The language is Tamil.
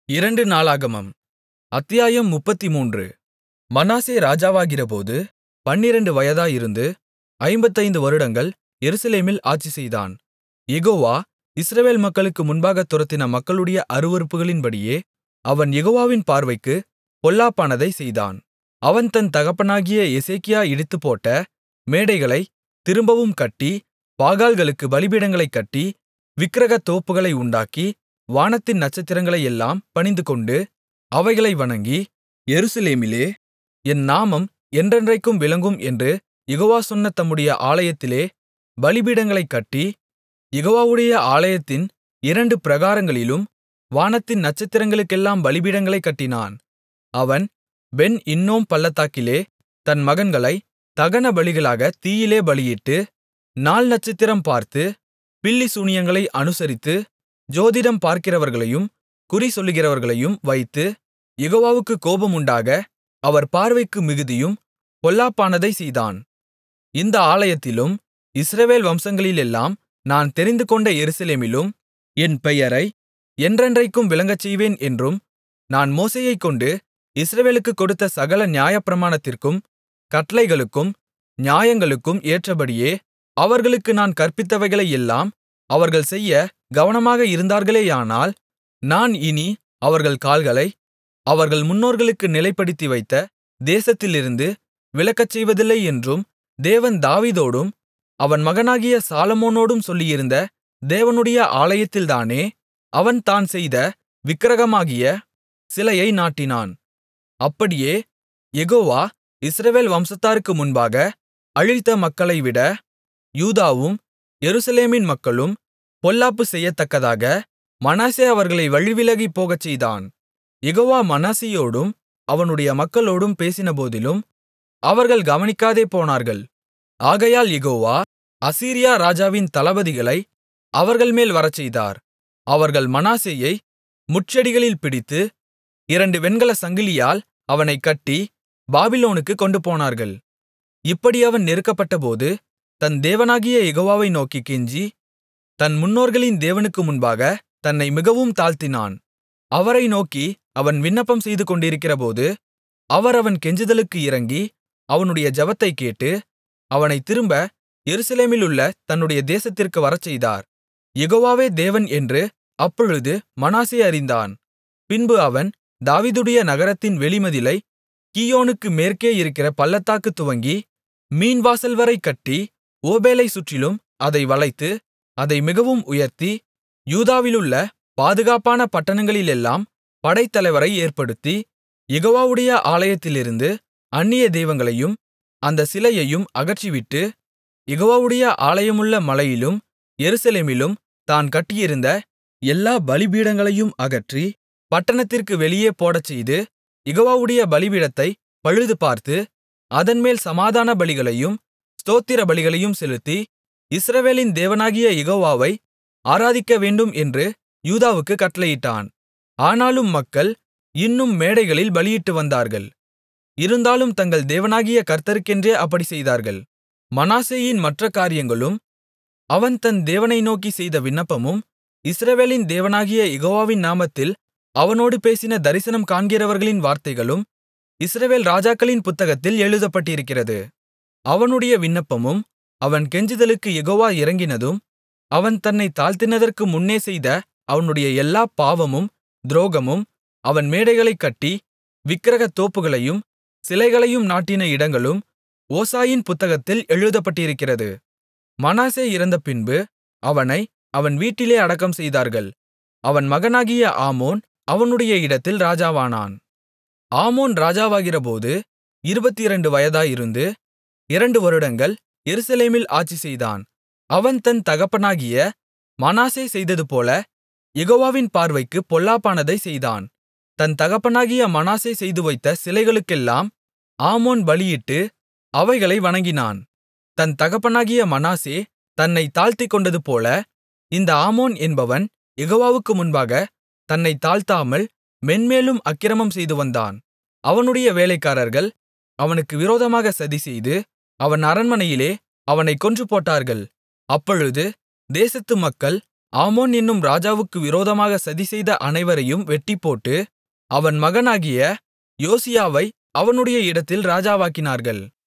இரண்டு நாளாகமம் அத்தியாயம் முப்பத்துமூன்று மனாசே ராஜாவாகிறபோது பன்னிரண்டு வயதாயிருந்து ஐம்பத்தைந்து வருடங்கள் எருசலேமில் ஆட்சிசெய்தான் யெகோவா இஸ்ரவேல் மக்களுக்கு முன்பாகத் துரத்தின மக்களுடைய அருவருப்புகளின்படியே அவன் யெகோவாவின் பார்வைக்குப் பொல்லாப்பானதைச் செய்தான் அவன் தன் தகப்பனாகிய எசேக்கியா இடித்துப்போட்ட மேடைகளைத் திரும்பவும் கட்டி பாகால்களுக்குப் பலிபீடங்களைக் கட்டி விக்கிரகத் தோப்புகளை உண்டாக்கி வானத்தின் நட்சத்திரங்களையெல்லாம் பணிந்துகொண்டு அவைகளை வணங்கி எருசலேமிலே என் நாமம் என்றென்றைக்கும் விளங்கும் என்று யெகோவா சொன்ன தம்முடைய ஆலயத்திலே பலிபீடங்களைக் கட்டி யெகோவாவுடைய ஆலயத்தின் இரண்டு பிராகாரங்களிலும் வானத்தின் நட்சத்திரங்களுக்கெல்லாம் பலிபீடங்களைக் கட்டினான் அவன் பென் இன்னோம் பள்ளத்தாக்கிலே தன் மகன்களைத் தகனபலிகளாகத் தீயிலே பலியிட்டு நாள் நட்சத்திரம் பார்த்து பில்லி அனுசரித்து ஜோதிடம் பார்க்கிறவர்களையும் குறிசொல்லுகிறவர்களையும் வைத்து யெகோவாவுக்குக் கோபமுண்டாக அவர் பார்வைக்கு மிகுதியும் பொல்லாப்பானதைச் செய்தான் இந்த ஆலயத்திலும் இஸ்ரவேல் வம்சங்களிலெல்லாம் நான் தெரிந்துகொண்ட எருசலேமிலும் என் பெயரை என்றென்றைக்கும் விளங்கச்செய்வேன் என்றும் நான் மோசேயைக்கொண்டு இஸ்ரவேலுக்குக் கொடுத்த சகல நியாயப்பிரமாணத்திற்கும் கட்டளைகளுக்கும் நியாயங்களுக்கும் ஏற்றபடியே அவர்களுக்கு நான் கற்பித்தவைகளையெல்லாம் அவர்கள் செய்யக் கவனமாக இருந்தார்களேயானால் நான் இனி அவர்கள் கால்களை அவர்கள் முன்னோர்களுக்கு நிலைப்படுத்திவைத்த தேசத்திலிருந்து விலகச்செய்வதில்லை என்றும் தேவன் தாவீதோடும் அவன் மகனாகிய சாலொமோனோடும் சொல்லியிருந்த தேவனுடைய ஆலயத்தில்தானே அவன் தான் செய்த விக்கிரகமாகிய சிலையை நாட்டினான் அப்படியே யெகோவா இஸ்ரவேல் வம்சத்தாருக்கு முன்பாக அழித்த மக்களைவிட யூதாவும் எருசலேமின் மக்களும் பொல்லாப்பு செய்யத்தக்கதாக மனாசே அவர்களை வழிவிலகிப் போகச்செய்தான் யெகோவா மனாசேயோடும் அவனுடைய மக்களோடும் பேசினபோதிலும் அவர்கள் கவனிக்காதே போனார்கள் ஆகையால் யெகோவா அசீரியா ராஜாவின் தளபதிகளை அவர்கள்மேல் வரச்செய்தார் அவர்கள் மனாசேயை முட்செடிகளில் பிடித்து இரண்டு வெண்கலச் சங்கிலியால் அவனைக் கட்டி பாபிலோனுக்குக் கொண்டுபோனார்கள் இப்படி அவன் நெருக்கப்பட்டபோது தன் தேவனாகிய யெகோவாவை நோக்கிக் கெஞ்சி தன் முன்னோர்களின் தேவனுக்கு முன்பாக தன்னை மிகவும் தாழ்த்தினான் அவரை நோக்கி அவன் விண்ணப்பம் செய்துகொண்டிருக்கிறபோது அவர் அவன் கெஞ்சுதலுக்கு இரங்கி அவனுடைய ஜெபத்தைக் கேட்டு அவனைத் திரும்ப எருசலேமிலுள்ள தன்னுடைய தேசத்திற்கு வரச்செய்தார் யெகோவாவே தேவன் என்று அப்பொழுது மனாசே அறிந்தான் பின்பு அவன் தாவீதுடைய நகரத்தின் வெளிமதிலை கீயோனுக்கு மேற்கே இருக்கிற பள்ளத்தாக்கு துவங்கி மீன்வாசல்வரை கட்டி ஓபேலைச் சுற்றிலும் அதை வளைத்து அதை மிகவும் உயர்த்தி யூதாவிலுள்ள பாதுகாப்பான பட்டணங்களிலெல்லாம் படைத்தலைவரை ஏற்படுத்தி யெகோவாவுடைய ஆலயத்திலிருந்து அந்நிய தெய்வங்களையும் அந்தச் சிலையையும் அகற்றிவிட்டு யெகோவாவுடைய ஆலயமுள்ள மலையிலும் எருசலேமிலும் தான் கட்டியிருந்த எல்லா பலிபீடங்களையும் அகற்றி பட்டணத்திற்கு வெளியே போடச்செய்து யெகோவாவுடைய பலிபீடத்தைப் பழுதுபார்த்து அதன்மேல் சமாதான பலிகளையும் ஸ்தோத்திர பலிகளையும் செலுத்தி இஸ்ரவேலின் தேவனாகிய யெகோவாவை ஆராதிக்கவேண்டும் என்று யூதாவுக்குக் கட்டளையிட்டான் ஆனாலும் மக்கள் இன்னும் மேடைகளில் பலியிட்டு வந்தார்கள் இருந்தாலும் தங்கள் தேவனாகிய கர்த்தருக்கென்றே அப்படிச் செய்தார்கள் மனாசேயின் மற்ற காரியங்களும் அவன் தன் தேவனை நோக்கி செய்த விண்ணப்பமும் இஸ்ரவேலின் தேவனாகிய யெகோவாவின் நாமத்தில் அவனோடு பேசின தரிசனம் காண்கிறவர்களின் வார்த்தைகளும் இஸ்ரவேல் ராஜாக்களின் புத்தகத்தில் எழுதப்பட்டிருக்கிறது அவனுடைய விண்ணப்பமும் அவன் கெஞ்சுதலுக்கு யெகோவா இறங்கினதும் அவன் தன்னைத் தாழ்த்தினதற்கு முன்னே செய்த அவனுடைய எல்லா பாவமும் துரோகமும் அவன் மேடைகளைக் கட்டி விக்கிரகத் தோப்புகளையும் சிலைகளையும் நாட்டின இடங்களும் ஓசாயின் புத்தகத்தில் எழுதப்பட்டிருக்கிறது மனாசே இறந்தபின்பு அவனை அவன் வீட்டிலே அடக்கம் செய்தார்கள் அவன் மகனாகிய ஆமோன் அவனுடைய இடத்தில் ராஜாவானான் ஆமோன் ராஜாவாகிறபோது இருபத்திரண்டு வயதாயிருந்து இரண்டு வருடங்கள் எருசலேமில் ஆட்சிசெய்தான் அவன் தன் தகப்பனாகிய மனாசே செய்ததுபோல யெகோவாவின் பார்வைக்குப் பொல்லாப்பானதைச் செய்தான் தன் தகப்பனாகிய மனாசே செய்துவைத்த சிலைகளுக்கெல்லாம் ஆமோன் பலியிட்டு அவைகளை வணங்கினான் தன் தகப்பனாகிய மனாசே தன்னைத் தாழ்த்திக்கொண்டதுபோல இந்த ஆமோன் என்பவன் யெகோவாவுக்கு முன்பாக தன்னைத் தாழ்த்தாமல் மென்மேலும் அக்கிரமம் செய்துவந்தான் அவனுடைய வேலைக்காரர்கள் அவனுக்கு விரோதமாக சதிசெய்து அவன் அரண்மனையிலே அவனைக் கொன்றுபோட்டார்கள் அப்பொழுது தேசத்து மக்கள் ஆமோன் என்னும் ராஜாவுக்கு விரோதமாக சதிசெய்த அனைவரையும் வெட்டிப்போட்டு அவன் மகனாகிய யோசியாவை அவனுடைய இடத்தில் ராஜாவாக்கினார்கள்